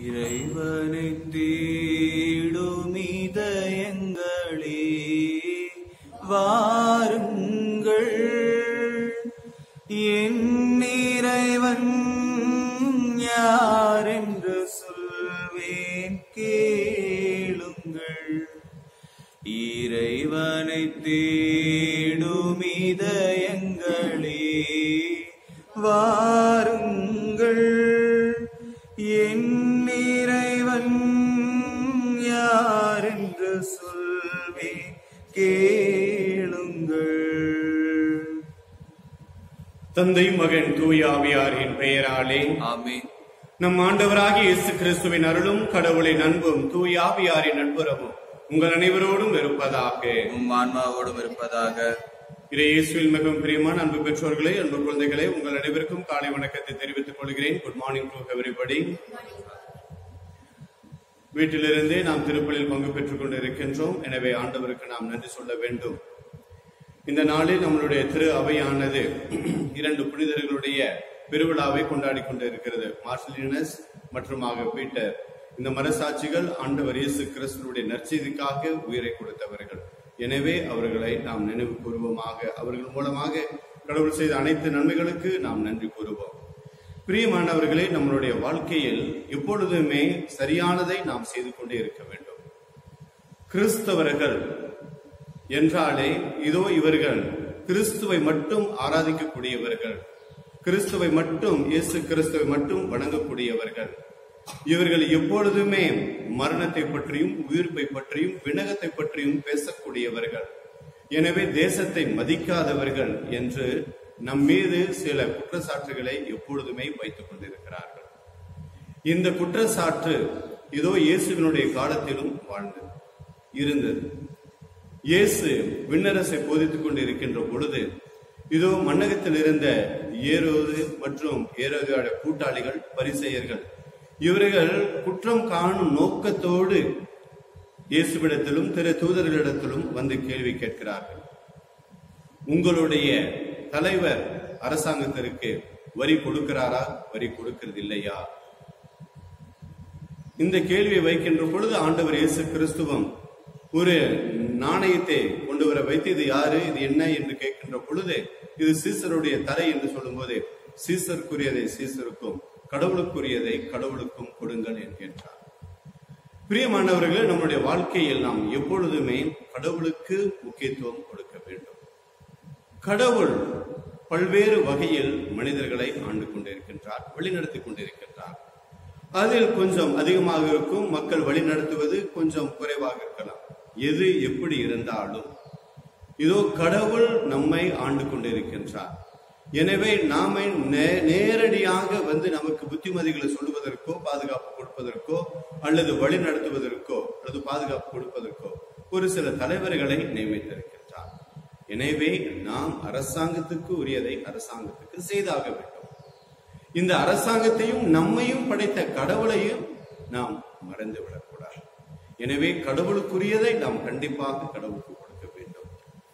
இறைவனை தேடும் இதயங்களே வாருங்கள் என் இறைவன் யார் என்று சொல்வேன் கேளுங்கள் இறைவனை தேடும் இதயங்களே வாருங்கள் என் இறைவன் யார் என்று சொல்வேன் கேளுங்கள் தந்தை மகன் தூய ஆவியாரின் பெயராலே ஆமென் நம் ஆண்டவராகிய இயேசு கிறிஸ்துவின் அருளும் கடவுளின் அன்பும் தூய ஆவியாரின் நட்புறவும் உங்கள் அனைவரோடும் இருப்பதாக உம் ஆன்மாவோடும் இருப்பதாக இறை இயேசுவில் மிகவும் பிரியமான அன்பு பெற்றோர்களே அன்பு குழந்தைகளே உங்கள் அனைவருக்கும் காலை வணக்கத்தை தெரிவித்துக் கொள்கிறேன் குட் மார்னிங் டு எவரிபடி வீட்டிலிருந்தே நாம் திருப்பலில் பங்கு பெற்றுக் கொண்டு இருக்கின்றோம் எனவே ஆண்டவருக்கு நாம் நன்றி சொல்ல வேண்டும் இந்த நாளில் நம்மளுடைய திரு அவையானது இரண்டு புனிதர்களுடைய பெருவிழாவை கொண்டாடி கொண்டு இருக்கிறது மார்சலினஸ் மற்றும் ஆக பீட்டர் இந்த மனசாட்சிகள் ஆண்டவர் இயேசு கிறிஸ்துவுடைய நற்செய்திக்காக உயிரை கொடுத்தவர்கள் எனவே அவர்களை நாம் நினைவு கூறுவோமாக அவர்கள் மூலமாக கடவுள் செய்த அனைத்து நன்மைகளுக்கு நாம் நன்றி கூறுவோம் பிரியமானவர்களே நம்மளுடைய வாழ்க்கையில் எப்பொழுதுமே சரியானதை நாம் செய்து கொண்டே இருக்க வேண்டும் கிறிஸ்தவர்கள் என்றாலே இதோ இவர்கள் கிறிஸ்துவை மட்டும் ஆராதிக்கக்கூடியவர்கள் கிறிஸ்துவை மட்டும் இயேசு கிறிஸ்துவை மட்டும் வணங்கக்கூடியவர்கள் இவர்கள் எப்பொழுதுமே மரணத்தை பற்றியும் உயிர்ப்பை பற்றியும் வினகத்தை பற்றியும் பேசக்கூடியவர்கள் எனவே தேசத்தை மதிக்காதவர்கள் என்று நம் மீது சில குற்றச்சாட்டுகளை எப்பொழுதுமே வைத்துக் கொண்டிருக்கிறார்கள் இந்த குற்றச்சாட்டு இதோ இயேசுவினுடைய காலத்திலும் வாழ்ந்தது இருந்தது இயேசு விண்ணரசை போதித்துக் கொண்டிருக்கின்ற பொழுது இதோ மன்னகத்தில் இருந்த ஏரோது மற்றும் ஏரோதோட கூட்டாளிகள் பரிசெயர்கள் இவர்கள் குற்றம் காணும் நோக்கத்தோடு இயேசுவிடத்திலும் திரு தூதர்களிடத்திலும் வந்து கேள்வி கேட்கிறார்கள் உங்களுடைய தலைவர் அரசாங்கத்திற்கு வரி கொடுக்கிறாரா வரி கொடுக்கிறது இல்லையா இந்த கேள்வியை வைக்கின்ற பொழுது ஆண்டவர் இயேசு கிறிஸ்துவம் ஒரு நாணயத்தை கொண்டு வர வைத்து இது யாரு இது என்ன என்று கேட்கின்ற பொழுது இது சீசருடைய தலை என்று சொல்லும்போது சீசருக்குரியதை சீசருக்கும் கடவுளுக்குரியதை கடவுளுக்கும் கொடுங்கள் என்கின்றார் பிரியமானவர்களே நம்முடைய வாழ்க்கையில் நாம் எப்பொழுதுமே கடவுளுக்கு முக்கியத்துவம் கொடுக்க வேண்டும் கடவுள் பல்வேறு வகையில் மனிதர்களை ஆண்டு கொண்டிருக்கின்றார் வழிநடத்தி கொண்டிருக்கின்றார் அதில் கொஞ்சம் அதிகமாக இருக்கும் மக்கள் வழிநடத்துவது கொஞ்சம் குறைவாக இருக்கலாம் எது எப்படி இருந்தாலும் இதோ கடவுள் நம்மை ஆண்டு கொண்டிருக்கின்றார் எனவே நாம நே- நேரடியாக வந்து நமக்கு புத்திமதிகளை சொல்லுவதற்கோ பாதுகாப்பு கொடுப்பதற்கோ அல்லது வழி நடத்துவதற்கோ அல்லது பாதுகாப்பு கொடுப்பதற்கோ ஒரு சில தலைவர்களை நியமித்திருக்கின்றார் எனவே நாம் அரசாங்கத்துக்கு உரியதை அரசாங்கத்துக்கு செய்தாக வேண்டும் இந்த அரசாங்கத்தையும் நம்மையும் படைத்த கடவுளையும் நாம் மறந்து விடக்கூடாது எனவே கடவுளுக்குரியதை நாம் கண்டிப்பாக கடவுளுக்கு கொடுக்க வேண்டும்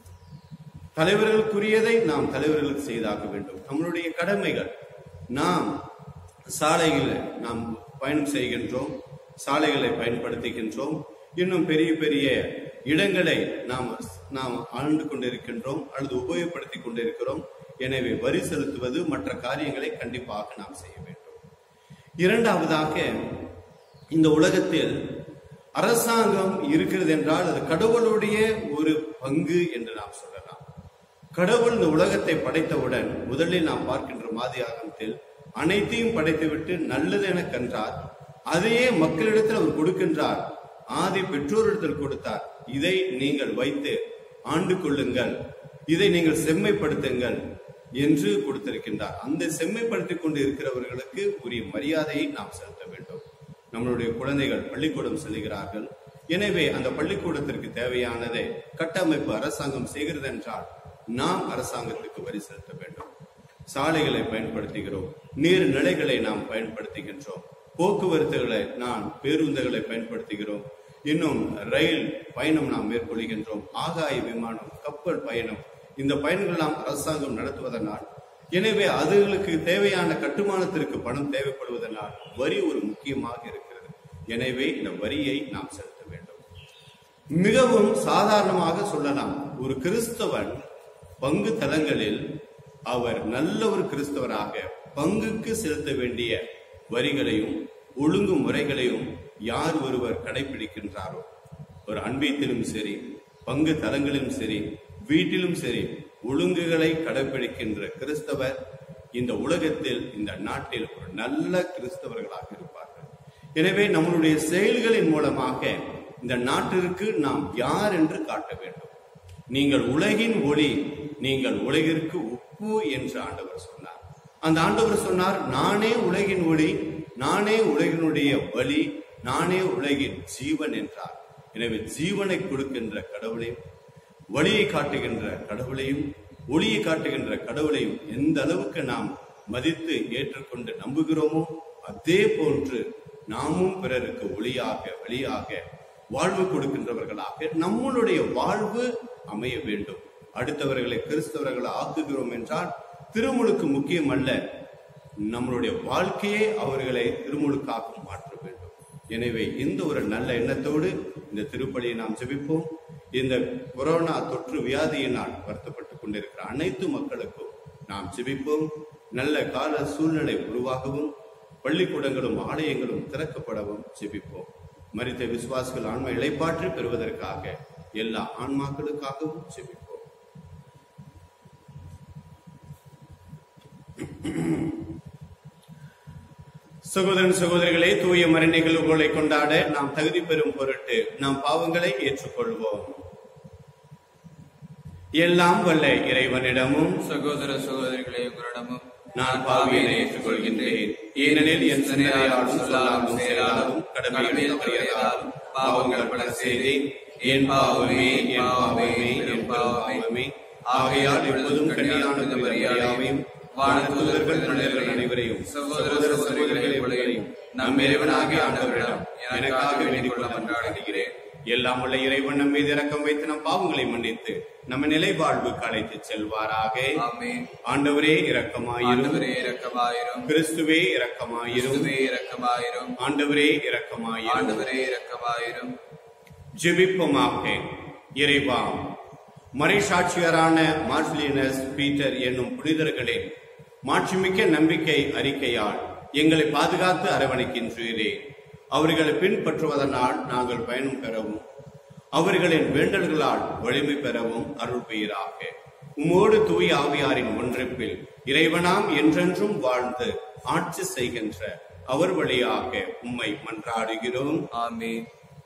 தலைவர்களுக்குரியதை நாம் தலைவர்களுக்கு செய்தாக வேண்டும் நம்மளுடைய கடமைகள் நாம் சாலைகளை நாம் பயணம் செய்கின்றோம் சாலைகளை பயன்படுத்துகின்றோம் இன்னும் பெரிய பெரிய இடங்களை நாம் நாம் ஆண்டு கொண்டிருக்கின்றோம் அல்லது உபயோகப்படுத்தி கொண்டிருக்கிறோம் எனவே வரி செலுத்துவது மற்ற காரியங்களை கண்டிப்பாக நாம் செய்ய வேண்டும் இரண்டாவதாக இந்த உலகத்தில் அரசாங்கம் இருக்கிறது என்றால் அது கடவுளுடைய ஒரு பங்கு என்று நாம் சொல்லலாம் கடவுள் இந்த உலகத்தை படைத்தவுடன் முதலில் நாம் பார்க்கின்ற மாதியாகமத்தில் அனைத்தையும் படைத்துவிட்டு நல்லது என கன்றார் அதையே மக்களிடத்தில் அவர் கொடுக்கின்றார் ஆதி பெற்றோரிடத்தில் கொடுத்தார் இதை நீங்கள் வைத்து ஆண்டு கொள்ளுங்கள் இதை நீங்கள் செம்மைப்படுத்துங்கள் என்று கொடுத்திருக்கின்றார் அந்த செம்மைப்படுத்திக் கொண்டு இருக்கிறவர்களுக்கு உரிய மரியாதையை நாம் செலுத்த வேண்டும் நம்மளுடைய குழந்தைகள் பள்ளிக்கூடம் செல்கிறார்கள் எனவே அந்த பள்ளிக்கூடத்திற்கு தேவையானதை கட்டமைப்பு அரசாங்கம் செய்கிறது என்றால் நாம் அரசாங்கத்துக்கு வரி செலுத்த வேண்டும் சாலைகளை பயன்படுத்துகிறோம் நீர்நிலைகளை நாம் பயன்படுத்துகின்றோம் போக்குவரத்துகளை நாம் பேருந்துகளை பயன்படுத்துகிறோம் இன்னும் ரயில் பயணம் நாம் மேற்கொள்கின்றோம் ஆகாய விமானம் கப்பல் பயணம் இந்த பயணங்கள் நாம் அரசாங்கம் நடத்துவதனால் எனவே அதுகளுக்கு தேவையான கட்டுமானத்திற்கு பணம் தேவைப்படுவதனால் வரி ஒரு முக்கியமாக இருக்கிறது எனவே இந்த வரியை நாம் செலுத்த வேண்டும் மிகவும் சாதாரணமாக சொல்லலாம் ஒரு கிறிஸ்தவன் பங்கு தலங்களில் அவர் நல்ல ஒரு கிறிஸ்தவராக பங்குக்கு செலுத்த வேண்டிய வரிகளையும் ஒழுங்கு முறைகளையும் யார் ஒருவர் கடைபிடிக்கின்றாரோ ஒரு அன்பீத்திலும் சரி பங்கு தலங்களிலும் சரி வீட்டிலும் சரி ஒழுங்குகளை கடைபிடிக்கின்ற கிறிஸ்தவர் இந்த உலகத்தில் இந்த நாட்டில் ஒரு நல்ல கிறிஸ்தவர்களாக இருப்பார்கள் எனவே நம்மளுடைய செயல்களின் மூலமாக இந்த நாட்டிற்கு நாம் யார் என்று காட்ட வேண்டும் நீங்கள் உலகின் ஒளி நீங்கள் உலகிற்கு உப்பு என்று ஆண்டவர் சொன்னார் அந்த ஆண்டவர் சொன்னார் நானே உலகின் ஒளி நானே உலகினுடைய வழி நானே உலகின் ஜீவன் என்றார் எனவே ஜீவனை கொடுக்கின்ற கடவுளையும் வழியை காட்டுகின்ற கடவுளையும் ஒளியை காட்டுகின்ற கடவுளையும் எந்த அளவுக்கு நாம் மதித்து ஏற்றுக்கொண்டு நம்புகிறோமோ அதே போன்று நாமும் பிறருக்கு ஒளியாக வழியாக வாழ்வு கொடுக்கின்றவர்களாக நம்மளுடைய வாழ்வு அமைய வேண்டும் அடுத்தவர்களை கிறிஸ்தவர்களை ஆக்குகிறோம் என்றால் திருமுழுக்கு முக்கியம் அல்ல நம்மளுடைய வாழ்க்கையே அவர்களை திருமுழுக்காக மாற்ற வேண்டும் எனவே இந்த ஒரு நல்ல எண்ணத்தோடு இந்த திருப்பலியை நாம் ஜெபிப்போம் இந்த கொரோனா தொற்று வியாதியினால் வருத்தப்பட்டுக் கொண்டிருக்கிற அனைத்து மக்களுக்கும் நாம் ஜெபிப்போம் நல்ல கால சூழ்நிலை உருவாகவும் பள்ளிக்கூடங்களும் ஆலயங்களும் திறக்கப்படவும் ஜெபிப்போம் மரித்த விசுவாசிகள் ஆன்ம இழைப்பாற்றி பெறுவதற்காக எல்லா ஆன்மாக்களுக்காகவும் ஜெபிப்போம் சகோதரன் சகோதரிகளே தூய மறை நிகழ்வுகளை கொண்டாட நாம் தகுதி பெறும் பொருட்டு நாம் பாவங்களை ஏற்றுக்கொள்வோம் எல்லாம் வல்ல இறைவனிடமும் சகோதர சகோதரிகளே உங்களிடமும் நான் பாவியனை ஏற்றுக்கொள்கின்றேன் ஏனெனில் என் சிந்தனையாலும் சொல்லாலும் செயலாலும் கடமையை தவறியதாலும் பாவங்கள் பல செய்தேன் என் பாவமே என் பாவமே என் பாவமே ஆகையால் எப்போதும் கண்ணியான மரியாதையும் வானதூதர்கள் மனிதர்கள் அனைவரையும் சகோதர சகோதரிகளை உலகையும் நம் இறைவனாகிய ஆண்டவரிடம் எனக்காக வேண்டிக் கொள்ள மன்றாடுகிறேன் எல்லாம் உள்ள இறைவன் நம் மீது இரக்கம் வைத்து நம் பாவங்களை மன்னித்து நம்ம நிலை வாழ்வுக்கு அழைத்து செல்வாராக ஆமென் ஆண்டவரே இரக்கமாயிரும் ஆண்டவரே இரக்கமாயிரும் கிறிஸ்துவே இரக்கமாயிரும் கிறிஸ்துவே இரக்கமாயிரும் ஆண்டவரே இரக்கமாயிரும் ஆண்டவரே இரக்கமாயிரும் ஜெபிப்போமாக இறைவா மறைசாட்சியரான மார்சிலினஸ் பீட்டர் என்னும் புனிதர்களே மாட்சிமிக்க நம்பிக்கை அறிக்கையால் எங்களை பாதுகாத்து அரவணைக்கின்றீரே அவர்களை பின்பற்றுவதனால் நாங்கள் பயணம் பெறவும் அவர்களின் வேண்டல்களால் வலிமை பெறவும் அருள் பெயராக உம்மோடு தூய ஆவியாரின் ஒன்றிப்பில் இறைவனாம் என்றென்றும் வாழ்ந்து ஆட்சி செய்கின்ற அவர் வழியாக உம்மை மன்றாடுகிறோம் ஆமென்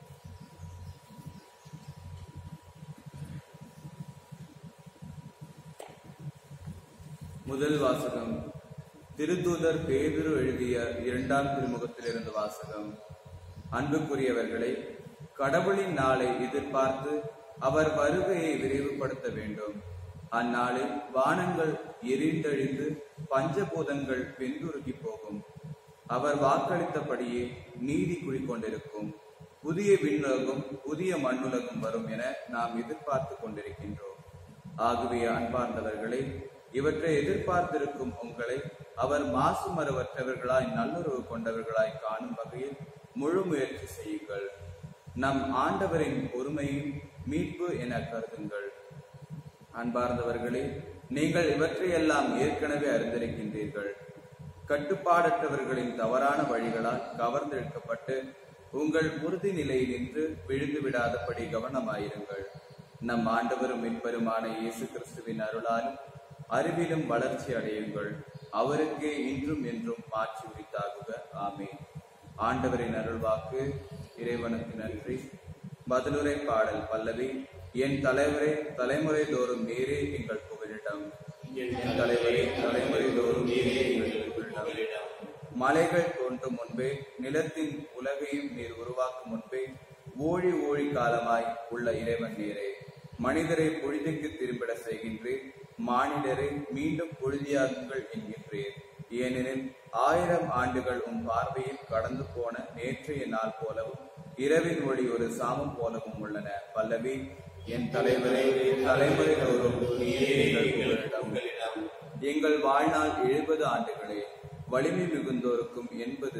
முதல் வாசகம் திருத்தூதர் பேதுரு எழுதிய இரண்டாம் திருமுகத்திலிருந்து வாசகம் அன்புக்குரியவர்களே கடவுளின் நாளை எதிர்பார்த்து அவர் வருகையை விரைவுபடுத்த வேண்டும் அந்நாளில் வானங்கள் எரிந்தழிந்து பஞ்சபூதங்கள் வெந்துருகி போகும் அவர் வாக்களித்தபடியே நீதி குடிக்கொண்டிருக்கும் புதிய விண்ணுலகும் புதிய மண்ணுலகும் வரும் என நாம் எதிர்பார்த்து கொண்டிருக்கின்றோம் ஆகவே அன்பார்ந்தவர்களே இவற்றை எதிர்பார்த்திருக்கும் உங்களை அவர் மாசுமரவற்றவர்களாய் நல்லுறவு கொண்டவர்களாய் காணும் வகையில் முழு முயற்சி செய்யுங்கள் நம் ஆண்டவரின் பொறுமையும் மீட்பு என கருதுங்கள் அன்பார்ந்தவர்களே நீங்கள் இவற்றையெல்லாம் ஏற்கனவே அறிந்திருக்கின்றீர்கள் கட்டுப்பாடற்றவர்களின் தவறான வழிகளால் கவர்ந்தெழுக்கப்பட்டு உங்கள் உறுதி நிலையில் நின்று விழுந்து விடாதபடி கவனமாயிருங்கள் நம் ஆண்டவரும் மீட்பருமான இயேசு கிறிஸ்துவின் அருளாலும் அறிவிலும் வளர்ச்சி அடையுங்கள் அவருக்கே இன்றும் என்றும் மாற்றி உரித்தாகுக ஆமென் ஆண்டவரின் அருள்வாக்கு இறைவனுக்கு நன்றி பதிலுரை பாடல் பல்லவி என் தலைவரே தலைமுறை தோறும் நீரே எங்கள் புகழிடம் என் தலைவரே தலைமுறை தோறும் நீரே எங்கள் புகழிடம் மலைகள் தோன்றும் முன்பே நிலத்தின் உலகையும் நீர் உருவாக்கும் முன்பே ஓழி ஓழி காலமாய் உள்ள இறைவன் நீரே மனிதரை பொழுதுக்கு திரும்பிட செய்கின்றேன் மானிடரை மீண்டும் பொழுதியாகுங்கள் என்கின்றேன் ஏனெனில் ஆயிரம் ஆண்டுகள் உன் பார்வையில் கடந்து போன நேற்றைய நாள் போலவும் இரவின் ஒளி ஒரு சாமம் போலவும் உள்ளன பல்லவி என் தலைவரே தலைமுறை தோறும் நீரே எங்கள் புகழிடம் எங்கள் வாழ்நாள் எழுபது ஆண்டுகளே வலிமை மிகுந்தோருக்கும் எண்பது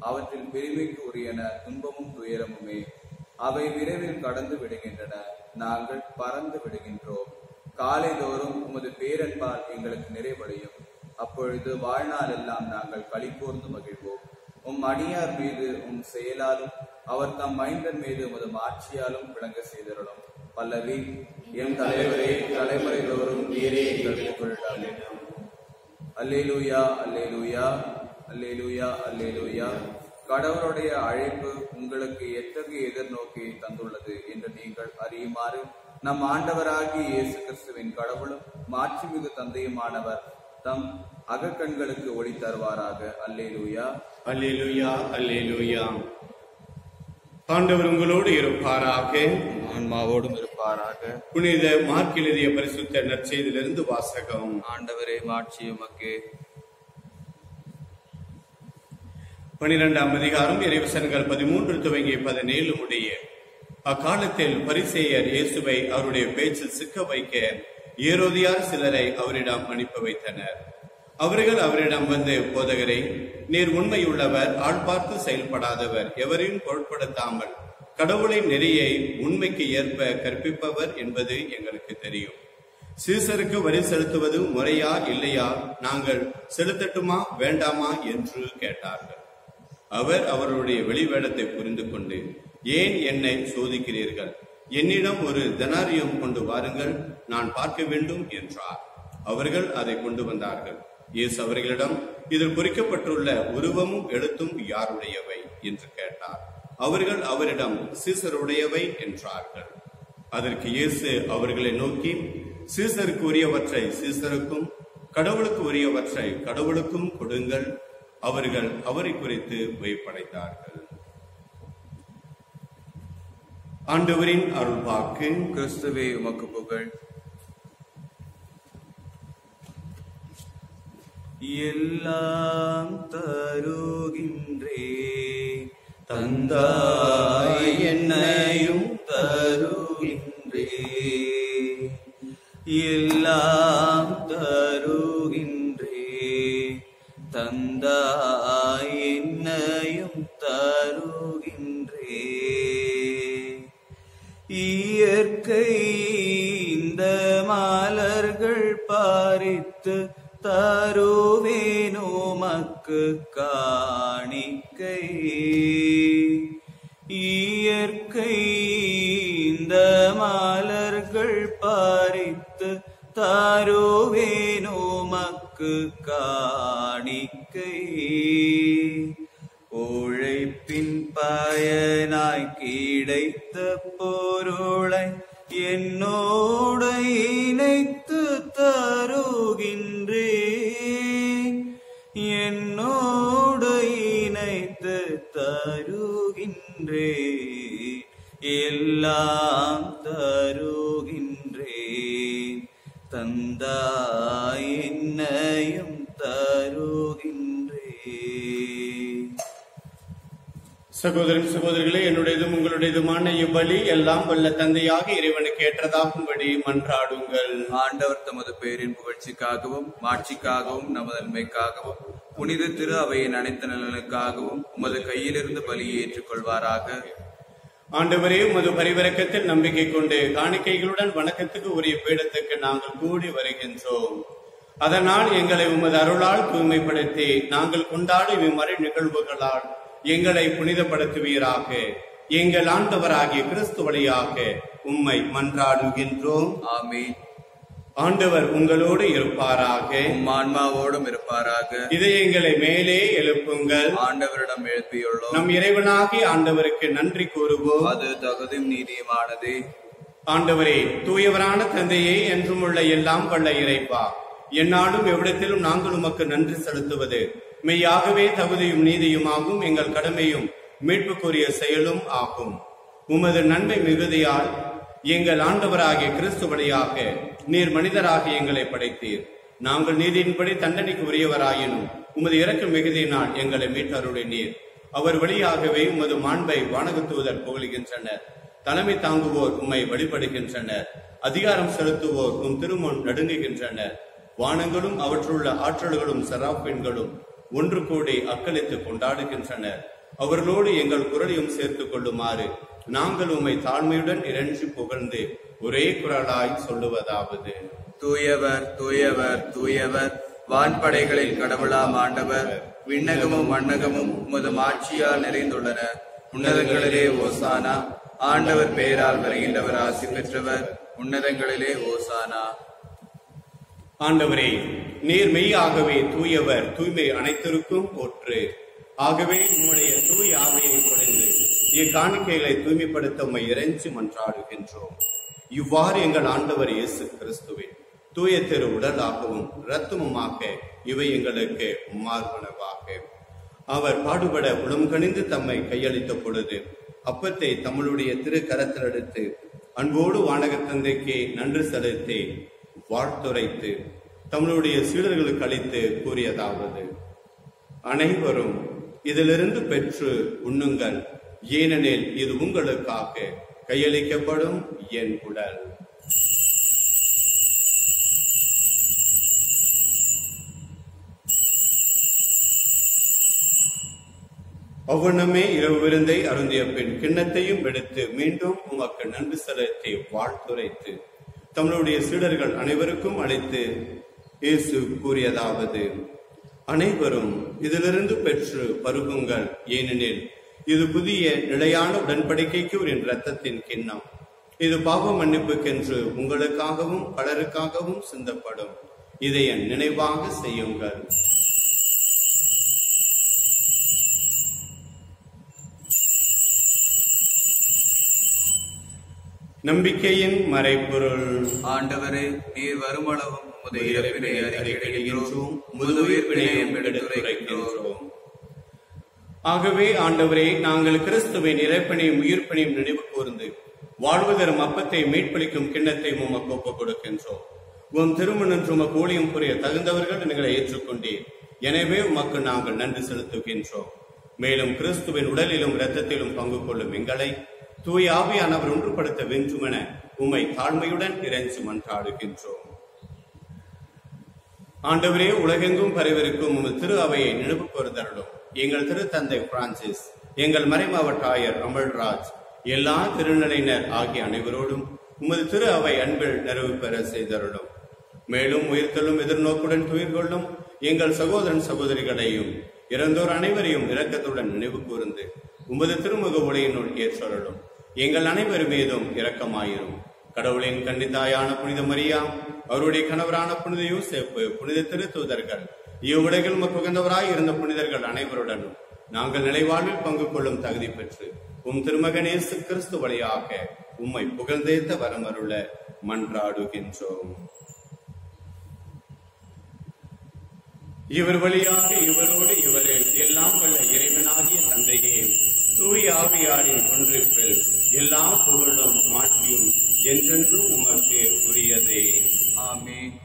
அவற்றில் பெருமைக்கு உரியன துன்பமும் துயரமுமே அவை விரைவில் கடந்து விடுகின்றன நாங்கள் பறந்து விடுகின்றோம் காலைதோறும் உமது பேரன்பால் எங்களுக்கு நிறைவடையும் அப்பொழுது வாழ்நாள் எல்லாம் நாங்கள் களிப்போர்ந்து மகிழ்வோம் உம் அடியார் மீது உம் செயலாலும் அவர் தம் மைந்தன் மீது உமது மாட்சியாலும் விளங்க செய்தருளும் பல்லவி எம் தலைவரே தலைமுறைகளோறும் நீரே எங்கள் கொள்ளாலே அல்லேலூயா அல்லேலூயா அல்லேலூயா அல்லேலூயா கடவுளுடைய அழைப்பு உங்களுக்கு எத்தகைய எதிர்நோக்கை தந்துள்ளது என்று நீங்கள் அறியுமாறு நம் ஆண்டவராகிய இயேசு கிறிஸ்துவின் கடவுளும் மாட்சிமிகு தந்தையுமானவர் தம் அகக்கண்களுக்கு ஒளி தருவாராக அல்லேலூயா அல்லேலூயா அல்லேலூயா ஆண்டவர் உங்களோடு இருப்பாராக ஆன்மாவோடும் இருப்பாராக புனித மார்க் எழுதிய பரிசுத்த நற்செய்தியிலிருந்து வாசகம் ஆண்டவரே மாட்சி உமக்கே பனிரெண்டாம் அதிகாரம் இறைவசனங்கள் பதிமூன்று துவங்கி பதினேழு முடிய அக்காலத்தில் பரிசேயர் இயேசுவை அவருடைய பேச்சில் சிக்க வைக்க ஏரோதியார் சிலரை அவரிடம் அனுப்பி வைத்தனர் அவர்கள் அவரிடம் வந்து போதகரை நீர் உண்மையுள்ளவர் ஆள் பார்த்து செயல்படாதவர் எவரையும் பொருட்படுத்தாமல் கடவுளின் நெறியை உண்மைக்கு ஏற்ப கற்பிப்பவர் என்பது எங்களுக்கு தெரியும் சீசருக்கு வரி செலுத்துவது முறையா இல்லையா நாங்கள் செலுத்தட்டுமா வேண்டாமா என்று கேட்டார்கள் அவர் அவருடைய வெளிவேடத்தை புரிந்து கொண்டு ஏன் என்னை சோதிக்கிறீர்கள் என்னிடம் ஒரு தனாரியம் கொண்டு வாருங்கள் நான் பார்க்க வேண்டும் என்றார் அவர்கள் அதை கொண்டு வந்தார்கள் இயேசு அவர்களிடம் இதில் குறிக்கப்பட்டுள்ள உருவமும் எழுத்தும் யாருடையவை என்று கேட்டார் அவர்கள் அவரிடம் சீசருடையவை என்றார்கள் அதற்கு இயேசு அவர்களை நோக்கி சீசருக்கு உரியவற்றை சீசருக்கும் கடவுளுக்கு உரியவற்றை கடவுளுக்கும் கொடுங்கள் அவர்கள் அவரை குறித்து வியப்படைந்தார்கள் ஆண்டவரின் அருள்வாக்கு கிறிஸ்துவே உமக்கு புகழ் எல்லாம் தருகின்றே தந்தாய் என்னையும் தருகின்றே எல்லாம் தருகின்றே தந்தாய் என்னையும் தருகின்றே இயற்கை இந்த மலர்கள் பாரித்து தருவேனோ மக்கு காணிக்கை இயற்கை இந்த மலர்கள் பாரித்து தருவேனோ மக்கு காணிக்கை உழைப்பின் பயனாய் கிடைத்த பொருளை என்னோடு இணைத்து தருகின்றேன் என்னோடு இணைத்து தருகின்றேன் எல்லாம் தருகின்றேன் தந்தாய் என்னையும் தருகின்றேன் சகோதரன் சகோதரிகளே என்னுடையதும் உங்களுடையதுமான இவ்வழி எல்லாம் வல்ல தந்தையாக இறைவனுக்கு ஏற்றதாகும்படி மன்றாடுங்கள் ஆண்டவர் தமது பேரின் புகழ்ச்சிக்காகவும் மாட்சிக்காகவும் நமது நன்மைக்காகவும் புனித திரு அவையின் அனைத்து நலனுக்காகவும் உமது கையிலிருந்து பலியை ஏற்றுக்கொள்வாராக ஆண்டவரே உமது பரிவரக்கத்தில் நம்பிக்கை கொண்டு காணிக்கைகளுடன் வணக்கத்துக்கு உரிய பீடத்துக்கு நாங்கள் கூடி வருகின்றோம் அதனால் எங்களை உமது அருளால் தூய்மைப்படுத்தி நாங்கள் கொண்டாடும் இம்மறை நிகழ்வுகளால் எங்களை புனிதப்படுத்துவீராக எங்கள் ஆண்டவராகிய கிறிஸ்து வழியாக உம்மை மன்றாடுகின்றோம் ஆமென் ஆண்டவர் உங்களோடு இருப்பாராக உம் ஆன்மாவோடும் இருப்பாராக இதயங்களை மேலே எழுப்புங்கள் ஆண்டவரிடம் எழுப்பியுள்ளோம் நம் இறைவனாகிய ஆண்டவருக்கு நன்றி கூறுவோம் அது தகுதியும் நீதியுமானதே ஆண்டவரே தூயவரான தந்தையே என்றும் உள்ள எல்லாம் வல்ல இறைப்பா எந்நாளும் எவ்விடத்திலும் நாங்கள் உமக்கு நன்றி செலுத்துவது மெய்யாகவே தகுதியும் நீதியுமாகும் எங்கள் கடமையும் மீட்புக்குரிய செயலும் ஆகும் உமது நன்மை மிகுதியால் எங்கள் ஆண்டவராகிய கிறிஸ்து வழியாக நீர் மனிதராக எங்களை படைத்தீர் நாங்கள் நீதியின்படி தண்டனைக்கு உரியவராயினும் உமது இறக்க மிகுதியினால் எங்களை மீட்டருளினீர் அவர் வழியாகவே உமது மாண்பை வானகத்துவதர் புகழ்கின்றனர் தலைமை தாங்குவோர் உம்மை வழிபடுகின்றனர் அதிகாரம் செலுத்துவோர் உம் திருமுன் நடுங்குகின்றனர் வானங்களும் அவற்றுள்ள ஆற்றல்களும் செராப்பெண்களும் ஒன்று கூடி அக்களித்து கொண்டாடுகின்றனர் அவர்களோடு எங்கள் குரலையும் சேர்த்துக் கொள்ளுமாறு நாங்கள் உம்மை தாழ்மையுடன் இறைஞ்சி புகழ்ந்து ஒரே குரலாய் சொல்லுவதாவது தூயவர் தூயவர் தூயவர் வான்படைகளின் கடவுளாம் ஆண்டவர் விண்ணகமும் மண்ணகமும் உமது ஆட்சியால் நிறைந்துள்ளன உன்னதங்களிலே ஓசானா ஆண்டவர் பெயரால் வருகின்றவர் ஆசி பெற்றவர் உன்னதங்களிலே ஓசானா ஆண்டவரே நீர் மெய்யாகவே தூயவர் தூய்மை அனைத்திற்கும் போற்று ஆகவே உம்முடைய தூய ஆமையை குறைந்து இக்காணிக்கைகளை தூய்மைப்படுத்த உம்மை இறைஞ்சி மன்றாடுகின்றோம் இவ்வாறு எங்கள் ஆண்டவர் இயேசு கிறிஸ்துவின் தூய திரு உடலாகவும் இரத்தமுமாக இவை எங்களுக்கு மார்பனவாக அவர் பாடுபட உளம் கணிந்து தம்மை கையளித்த பொழுது அப்பத்தை தம்முடைய திரு கரத்தில் எடுத்து அன்போடு வானகத் தந்தைக்கு நன்றி செலுத்தி வாழ்த்துரைத்து தம்முடைய சீடர்களுக்கு அளித்து கூறியதாவது அனைவரும் இதிலிருந்து பெற்று உண்ணுங்கள் ஏனெனில் இது உங்களுக்காக கையளிக்கப்படும் என் உடல் அவ்வண்ணமே இரவு விருந்தை அருந்திய பின் கிண்ணத்தையும் எடுத்து மீண்டும் உமக்கு நன்றி செலுத்தி வாழ்த்துரைத்து தம்முடைய சீடர்கள் அனைவருக்கும் அழைத்து இயேசு கூறியதாவது அனைவரும் இதிலிருந்து பெற்று பருகுங்கள் ஏனெனில் இது புதிய நிலையான உடன்படிக்கைக்கு ஒரு இரத்தத்தின் கிண்ணம் இது பாவ மன்னிப்புக்கென்று உங்களுக்காகவும் பலருக்காகவும் சிந்தப்படும் இதை என் நினைவாக செய்யுங்கள் நம்பிக்கையின் மறைபொருள் ஆண்டவரே நீர் வருமளவும் உமது இறப்பினை அறிக்கையிடுகின்றோம் உமது உயிர்ப்பினையும் எடுத்துரைக்கின்றோம் ஆகவே ஆண்டவரே நாங்கள் கிறிஸ்துவின் இறைப்பனையும் உயிர்ப்பனையும் நினைவு கூர்ந்து வாழ்வு தரும் அப்பத்தை மீட்பளிக்கும் கிண்ணத்தை உமக்கு ஒப்புக் கொடுக்கின்றோம் உம் திருமணம் உமக்கு ஊழியம் புரிய தகுந்தவர்கள் எங்களை ஏற்றுக்கொண்டீர் எனவே உமக்கு நாங்கள் நன்றி செலுத்துகின்றோம் மேலும் கிறிஸ்துவின் உடலிலும் இரத்தத்திலும் பங்கு கொள்ளும் எங்களை தூய ஆவியானவர் ஒன்றுபடுத்த வென்றுமென உம்மை தாழ்மையுடன் இறைஞ்சு மன்றாடுகின்றோம் ஆண்டவரே உலகெங்கும் பரவிருக்கும் உமது திரு அவையை நினைவு கூர்ந்தருளும் எங்கள் திருத்தந்தை பிரான்சிஸ் எங்கள் மறைமாவட்ட ஆயர் அமல்ராஜ் எல்லா திருநிலையினர் ஆகிய அனைவரோடும் உமது திரு அவை அன்பில் நிறைவு பெற செய்தருளும் மேலும் உயிர்த்தலும் எதிர்நோக்குடன் துயிர் கொள்ளும் எங்கள் சகோதரன் சகோதரிகளையும் இறந்தோர் அனைவரையும் இரக்கத்துடன் நினைவு கூர்ந்து உமது திருமுக ஒளியினுள் ஏற்றருளும் எங்கள் அனைவர் மீதும் இரக்கமாயிரும் கடவுளின் கண்டித்தாயான புனித மரியா அவருடைய கணவரான புனித யோசேப்பு புனித திருத்தூதர்கள் இவ்வுலகில் உகந்தவராய் இருந்த புனிதர்கள் அனைவருடனும் நாங்கள் நிலைவாழ்வில் பங்கு கொள்ளும் தகுதி பெற்று உம் திருமகனேசு கிறிஸ்து வழியாக உம்மை புகழ்ந்தேத்த வரமருள மன்றாடுகின்றோம் இவர் வழியாக இவரோடு இவரில் எல்லாம் வல்ல இறைவனாகிய தந்தையே தூய ஆவியாரின் ஒன்றிப்பில் எல்லா புகழும் மாற்றியும் என்றென்றும் உமக்கு உரியதே ஆமென்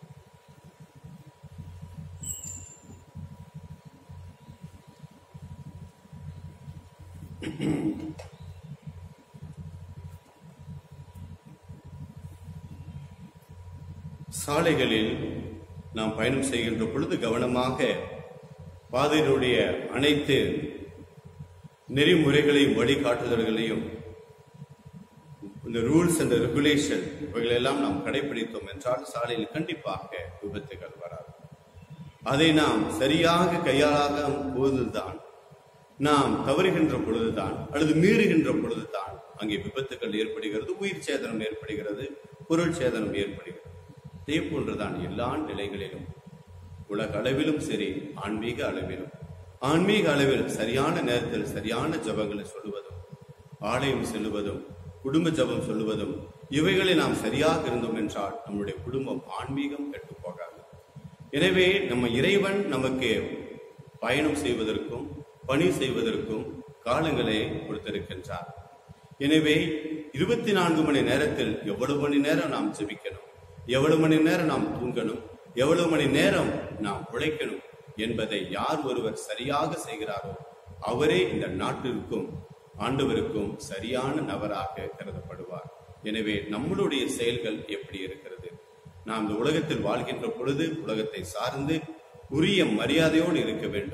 சாலைகளில் நாம் பயணம் செய்கின்ற பொழுது கவனமாக பாதையினுடைய அனைத்து நெறிமுறைகளையும் வழிகாட்டுதல்களையும் இந்த ரூல்ஸ் அண்ட் ரெகுலேஷன் இவைகளெல்லாம் நாம் கடைபிடித்தோம் என்றால் சாலையில் கண்டிப்பாக விபத்துகள் வராது அதை நாம் சரியாக கையாளாத போதுதான் நாம் தவறுகின்ற பொழுதுதான் அல்லது மீறுகின்ற பொழுதுதான் அங்கே விபத்துகள் ஏற்படுகிறது உயிர் சேதனம் ஏற்படுகிறது பொருள் சேதனம் ஏற்படுகிறது இதே போன்றுதான் எல்லா நிலைகளிலும் உலக அளவிலும் சரி ஆன்மீக அளவிலும் ஆன்மீக அளவில் சரியான நேரத்தில் சரியான ஜபங்களை சொல்லுவதும் ஆலயம் செல்லுவதும் குடும்ப ஜபம் சொல்லுவதும் இவைகளை நாம் சரியாக இருந்தோம் என்றால் நம்முடைய குடும்பம் ஆன்மீகம் கெட்டு போகாது எனவே நம்ம இறைவன் நமக்கு பயணம் செய்வதற்கும் பணி செய்வதற்கும் காலங்களை கொடுத்திருக்கின்றார் எனவே இருபத்தி நான்கு மணி நேரத்தில் எவ்வளவு மணி நேரம் நாம் ஜெபிக்கணும் எவ்வளவு மணி நேரம் நாம் தூங்கணும் எவ்வளவு மணி நேரம் நாம் உழைக்கணும் என்பதை யார் ஒருவர் சரியாக செய்கிறாரோ அவரே இந்த நாட்டிற்கும் ஆண்டவருக்கும் சரியான நபராக கருதப்படுவார் எனவே நம்மளுடைய செயல்கள் எப்படி இருக்கிறது நாம் இந்த உலகத்தில் வாழ்கின்ற பொழுது உலகத்தை சார்ந்து உரிய மரியாதையோடு இருக்க வேண்டும்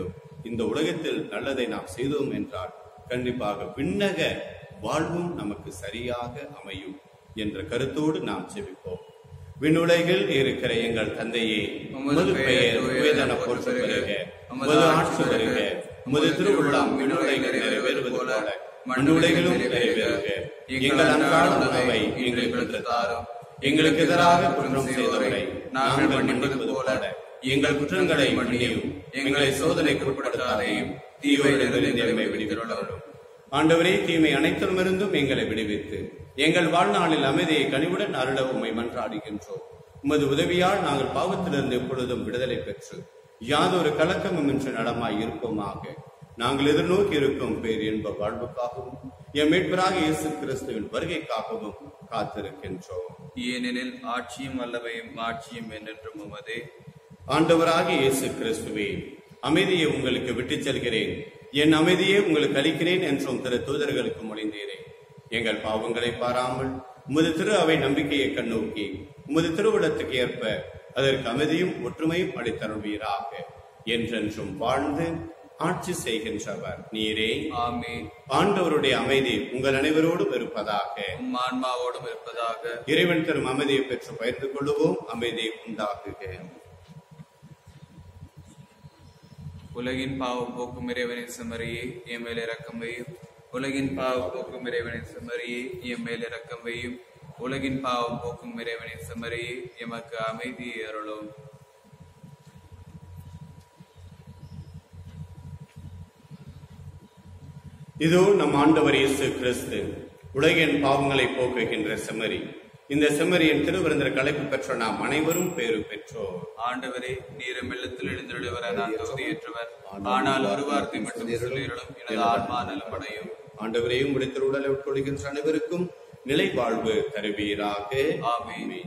இந்த உலகத்தில் நல்லதை நாம் செய்தோம் என்றால் கண்டிப்பாக விண்ணக வாழ்வும் நமக்கு சரியாக அமையும் என்ற கருத்தோடு நாம் செபிப்போம் விண்ணுலகில் இருக்கிற எங்கள் தந்தையே உமது பெயர் உயர்தன போற்ற பெறுக உமது ஆட்சி வருக உமது திருவுள்ளம் விண்ணுலகில் நிறைவேறுவது போல மண்ணுலகிலும் நிறைவேறுக எங்கள் அன்றாட உணவை எங்களுக்கு இன்று தாரும் எங்களுக்கு எதிராக குற்றம் செய்தவரை நாங்கள் மன்னிப்பது போல எங்கள் குற்றங்களை மன்னியும் எங்களை சோதனைக்கு உட்படுத்தாதையும் தீவையிலிருந்து எங்களை விடுவித்தருளும் ஆண்டவரே தீமை அனைத்திலுமிருந்தும் எங்களை விடுவித்து எங்கள் வாழ்நாளில் அமைதியை கனிவுடன் அருள உம்மை மன்றாடுகின்றோம் உமது உதவியால் நாங்கள் பாவத்திலிருந்து எப்பொழுதும் விடுதலை பெற்று யாதொரு கலக்கமும் இன்று நலமாய் இருப்போமாக நாங்கள் எதிர்நோக்கி இருக்கும் பேர் என்ப வாழ்வுக்காகவும் எம் மீட்பராக இயேசு கிறிஸ்துவின் வருகைக்காகவும் காத்திருக்கின்றோம் ஏனெனில் ஆட்சியும் வல்லமையும் ஆட்சியும் என்றென்றும் உமதே ஆண்டவராகிய இயேசு கிறிஸ்துவே அமைதியை உங்களுக்கு விட்டுச் செல்கிறேன் என் அமைதியை உங்களுக்கு அளிக்கிறேன் என்றும் திரு தூதர்களுக்கு மொழிந்தீரே எங்கள் பாவங்களை பாராமல் உமது திரு அவை நம்பிக்கையை கண்ணோக்கி உமது திருவிடத்துக்கு ஏற்ப அதற்கு அமைதியும் ஒற்றுமையும் அளித்தருள்வீராக என்றென்றும் வாழ்ந்து ஆட்சி செய்கின்றவர் நீரே ஆமென் ஆண்டவருடைய அமைதி உங்கள் அனைவரோடும் இருப்பதாக உம் ஆன்மாவோடும் இருப்பதாக இறைவன் தரும் அமைதியை பெற்று பகிர்ந்து கொள்ளுவோம் அமைதியை உண்டாக்குக உலகின் பாவம் போக்கும் இறைவனின் செம்மறியே என் மேல் இரக்கம் வையும் உலகின் பாவம் போக்கும் இறைவனின் செம்மறியே என் மேல் இரக்கம் வையும் உலகின் பாவம் போக்கும் இறைவனின் செம்மறியே எமக்கு அமைதியை அருளும் இதோ நம் ஆண்டவர் இயேசு கிறிஸ்து உலகின் பாவங்களை போக்குகின்ற செம்மறி இந்த செம்மறியின் திருவிருந்தர் கலைப்பு பெற்ற நாம் அனைவரும் பேறு பெற்றோர் ஆண்டவரே நீர் மெல்லத்தில் எழுந்தருளவர நான் தகுதியற்றவர் ஆனால் ஒரு வார்த்தை மட்டும் சொல்லிடலும் எனது ஆன்மா நலமடையும் ஆண்டவரையும் உடைய உடலை உட்கொள்கின்ற அனைவருக்கும் நிலை வாழ்வு தருவீராக ஆமென்.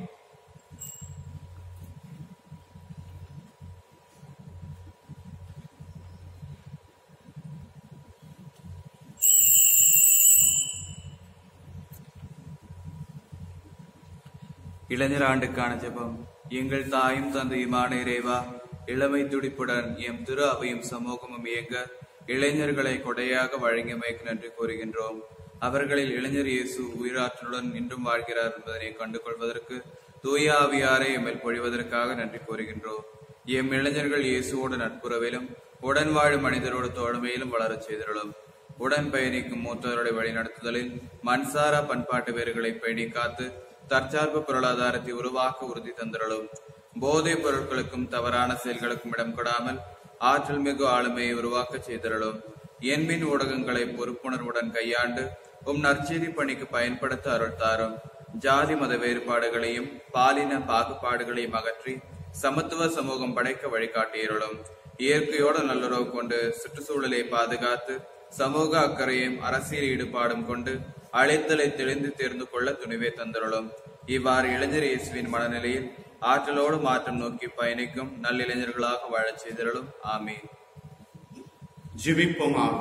இளைஞர் ஆண்டுக்கான ஜெபம் எங்கள் தாயும் தந்தையுமான இறைவா இளமை துடிப்புடன் எம் திரு அவையும் சமூகமும் இயங்க இளைஞர்களை கொடையாக வழங்கியமைக்கு நன்றி கூறுகின்றோம் அவர்களில் இளைஞர் இயேசு உயிராற்றலுடன் இன்றும் வாழ்கிறார் என்பதனை கண்டு கொள்வதற்கு தூய ஆவியாரை எம்மில் பொழிவதற்காக நன்றி கூறுகின்றோம் எம் இளைஞர்கள் இயேசுவோடு நட்புறவிலும் உடன் வாழும் மனிதரோடு தோழமையிலும் வளரச் செய்திருளும் உடன் பயணிக்கும் மூத்தவருடைய வழிநடத்துதலில் மண்சாரா பண்பாட்டு வேர்களை பேணி காத்து தற்சார்பு பொருளாதாரத்தை உருவாக்க உறுதி தந்திரலும் போதைப் பொருட்களுக்கும் தவறான செயல்களுக்கும் இடம் கொடாமல் ஆற்றல் மிகு ஆளுமையை உருவாக்க செய்திரலும் எண்மின் ஊடகங்களை பொறுப்புணர்வுடன் கையாண்டு உம் நற்செய்தி பணிக்கு பயன்படுத்த அருள் தாரும் ஜாதி மத வேறுபாடுகளையும் பாலின பாகுபாடுகளையும் அகற்றி சமத்துவ சமூகம் படைக்க வழிகாட்டியருளும் இயற்கையோடு நல்லுறவு கொண்டு சுற்றுச்சூழலை பாதுகாத்து சமூக அக்கறையும் அரசியல் ஈடுபாடும் கொண்டு அழைத்தலை தெளிந்து தேர்ந்து கொள்ள துணிவை தந்தருளும் இவ்வாறு இளைஞர் இயேசுவின் மனநிலையில் ஆற்றலோடு மாற்றம் நோக்கி பயணிக்கும் நல்லிளைஞர்களாக வாழச் செய்திருளும் ஆமீன் ஜிபிப்போமாக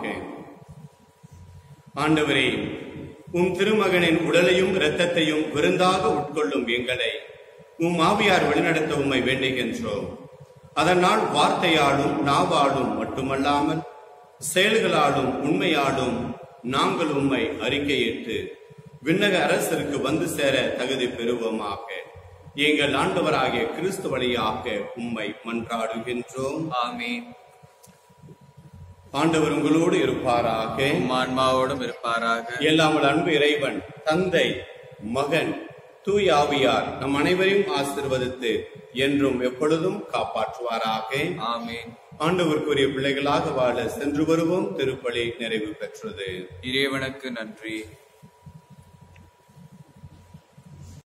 ஆண்டவரே உம் திருமகனின் உடலையும் இரத்தத்தையும் விருந்தாக உட்கொள்ளும் எங்களை உம் ஆவியார் வழிநடத்த உம்மை வேண்டுகின்றோம் அதனால் வார்த்தையாலும் நாவாலும் மட்டுமல்லாமல் செயல்களாலும் உண்மையாலும் நாங்கள் உம்மை அறிக்கையிட்டு விண்ணக அரசருக்கு வந்து சேர தகுதி பெறுவோமாக எங்கள் ஆண்டவராகிய கிறிஸ்து வழியாக உம்மை மன்றாடுகின்றோம் ஆமீன் ஆண்டவர் உங்களோடு இருப்பாராக உம் ஆன்மாவோடும் இருப்பாராக எல்லாமல் அன்பு இறைவன் தந்தை மகன் தூய் ஆவியார் நம் அனைவரையும் ஆசிர்வதித்து என்றும் எப்பொழுதும் காப்பாற்றுவாராக ஆமீன் ஆண்டவருக்குரிய பிள்ளைகளாக வாழ சென்று வருவோம் திருப்பலி நிறைவு பெற்றது இறைவனுக்கு நன்றி